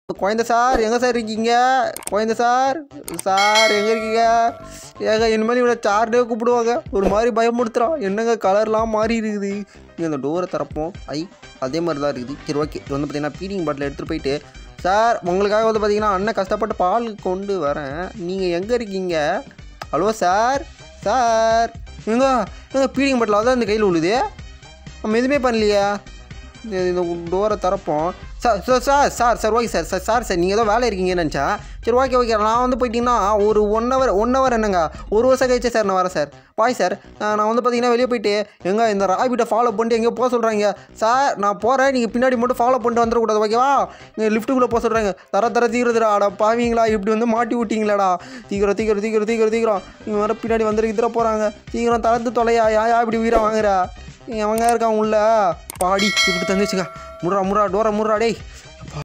குழந்த சார் எங்கே சார் இருக்கீங்க குழந்த சார் சார் எங்கே இருக்கீங்க ஏங்க இனிமேல் இவனை சார்டே கூப்பிடுவாங்க ஒரு மாதிரி பயமுடுத்துறான் என்னங்க கலர்லாம் மாறி இருக்குது இங்கே அந்த டோரை திறப்போம் ஐ அதே மாதிரி தான் இருக்குது சரி ஓகே இது வந்து பார்த்தீங்கன்னா பீடிங் பாட்டில் எடுத்துகிட்டு போயிட்டு சார் உங்களுக்காக வந்து பார்த்தீங்கன்னா அண்ணன் கஷ்டப்பட்டு பால் கொண்டு வரேன் நீங்கள் எங்கே இருக்கீங்க ஹலோ சார் சார் எங்க எங்க பீடிங் பாட்டில் அதான் இந்த கையில் உழுது நம்ம எதுவுமே பண்ணலையா இந்த இந்த டோரை திறப்போம் sir sir sir sir sir okay sir sir sir sir நீங்கள் ஏதோ வேலை இருக்கீங்கன்னு நினச்சா சரி ஓகே ஓகே நான் வந்து போயிட்டீங்கன்னா ஒரு ஒன் ஹவர் ஒன் ஹவர் என்னங்க ஒரு வருஷம் கழிச்சு சார் நான் வரேன் சார் பாய் சார் நான் வந்து பார்த்தீங்கன்னா வெளியே போயிட்டு எங்க இந்த ராபிட்டை ஃபாலோ பண்ணிட்டு எங்கேயோ போக சொல்கிறாங்க சார் நான் போகிறேன் நீங்கள் பின்னாடி மட்டும் ஃபாலோ பண்ணிட்டு வந்துடக்கூடாது ஓகேவா இங்கே லிஃப்ட்டுக்குள்ளே போக சொல்கிறாங்க தர தர தீக்கிறதுடா அட பாவீங்களா இப்படி வந்து மாட்டி விட்டீங்களாடா தீக்கிரம் தீக்கிரம் தீக்கிரம் தீக்கிரம் தீக்கிரம் இவங்க வர பின்னாடி வந்துருக்கு இதில் போகிறாங்க சீக்கிரம் தளர்ந்து தொலையா யா யா இப்படி உயிரை வாங்குறா எவங்க இருக்கான் உள்ள பாடி இப்படி தந்துச்சுங்க முறா முறா டோரா முறா டேய்